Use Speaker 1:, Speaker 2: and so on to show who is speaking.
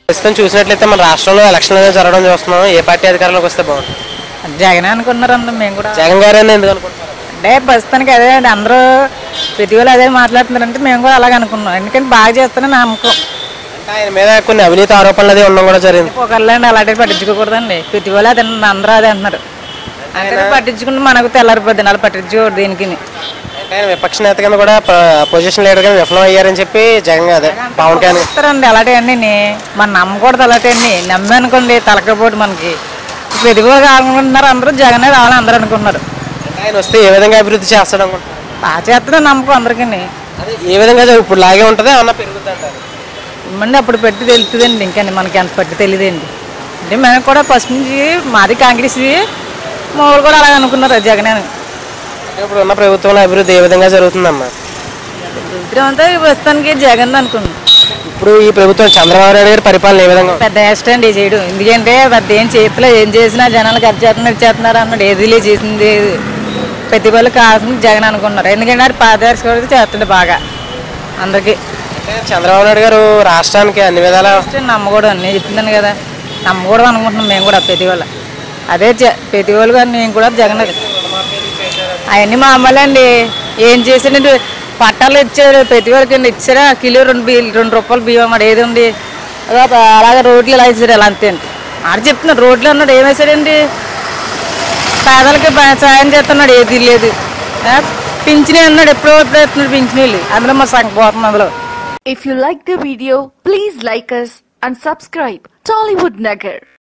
Speaker 1: ప్రస్తుతం చూసినట్లయితే మన రాష్ట్రంలో ఎలక్షన్లు అనేవి జరగడం చూస్తున్నాం ఏ పార్టీ అధికారంలోకి వస్తే బాగుంటుంది
Speaker 2: జగన్ అనుకున్నారు అందరం మేము కూడా
Speaker 1: జగన్ గారు ఎందుకు అనుకుంటున్నారు
Speaker 2: అంటే ప్రస్తుతానికి అదే అండి అందరూ ప్రతి వాళ్ళు అదే మాట్లాడుతున్నారంటే మేము కూడా అలాగే అనుకున్నాం ఎందుకంటే బాగా చేస్తానని నమ్మకం
Speaker 1: అంటే ఆయన మీద కొన్ని అవినీతి ఆరోపణలు అది ఉండడం కూడా జరిగింది
Speaker 2: ఒకళ్ళండి అలాంటివి పట్టించుకోకూడదండి ప్రతి వాళ్ళు అదే అందరూ అదే అంటున్నారు అంటే పట్టించుకుంటే మనకు తెల్లారిపోద్ది అలా పట్టించుకోకూడదు దీనికి
Speaker 1: అంటే ఆయన విపక్ష నేత కింద కూడా పొజిషన్ లీడర్ కింద విఫలం అయ్యారని చెప్పి జగన్ అదే పవన్ కళ్యాణ్
Speaker 2: ఇస్తారండి అలాంటివన్నీ మనం నమ్మకూడదు అలాంటివన్నీ నమ్మి అనుకోండి తలకపోటు మనకి ప్రతి వాళ్ళు కావాలనుకుంటున్నారు అందరూ జగనే రావాలని అందరూ అనుకుంటున్నారు
Speaker 1: అంటే ఆయన వస్తే ఏ విధంగా అభివృద్ధి చేస్తాడు అనుకుంటున్నారు
Speaker 2: బాగా చేస్తుందని నమ్మకం అందరికీ
Speaker 1: అదే ఏ విధంగా జరుగు- ఇప్పుడు లాగే ఉంటుంది ఏమన్నా పెరుగుతుంది అంటారు
Speaker 2: ఇమ్మండి అప్పుడు పెట్టి తెలుస్తుందండి ఇంకా మనకి ఎంత పట్టి తెలియదండి అంటే మేము కూడా ఫస్ట్ నుంచి మాది కాంగ్రెస్ మూడు కూడా అలాగే అనుకున్నారు జగన్ అని
Speaker 1: అంటే ఇప్పుడు ఉన్న ప్రభుత్వంలో అభివృద్ధి ఏ విధంగా జరుగుతుందమ్మా
Speaker 2: ఇద్దరం అంతా ప్రస్తుతానికి జగన్ అనుకున్నాం
Speaker 1: ఇప్పుడు ఈ ప్రభుత్వం చంద్రబాబు నాయుడు గారి పరిపాలన ఏ విధంగా ఉంది?
Speaker 2: పెద్ద ఇష్టం అండి చేయడం ఎందుకంటే పెద్ద ఏం చేయట్లేదు ఏం చేసినా జనాలకు అది చేస్తున్నారు ఇది చేస్తున్నారు అన్నాడు ఏదిలే చేసింది ఏది. ప్రతి వాళ్ళు కావాల్సింది జగన్ అనుకున్నారు ఎందుకంటే అది పాదర్శకుడు చేస్తుండే బాగా అందరికీ
Speaker 1: అంటే చంద్రబాబు నాయుడు గారు రాష్ట్రానికి అన్ని విధాల
Speaker 2: ఇష్టం నమ్మకూడదు నేను చెప్తున్నాను కదా నమ్మకూడదు అనుకుంటున్నాం మేము కూడా ప్రతి వాళ్ళ అదే జ- ప్రతి వాళ్ళు కానీ నేను కూడా జగన్ అవన్నీ మామూలు అండి ఏం చేసాడండి పట్టాలు ఇచ్చారు ప్రతి వాళ్ళకి అండి ఇచ్చారా కిలో రెండు బియ్యం రెండు రూపాయలు బియ్యం మరి ఏది ఉంది అలా అలాగే రోడ్లు ఇలా ఇచ్చారు ఇలా అంతే అండి ఆడ చెప్తున్నాడు రోడ్లు అన్నాడు ఏం వేసాడండి పేదలకి ప- సాయం చేస్తున్నాడు ఏది లేదు ఆ, పింఛనీ అన్నాడు ఎప్పుడో ఎప్పుడో ఎత్తున్నాడు పింఛనీళ్ళు అందులో మా సంఘ పోతుంది అందులో
Speaker 3: If you like the video, please like us and subscribe Tollywood Nagar.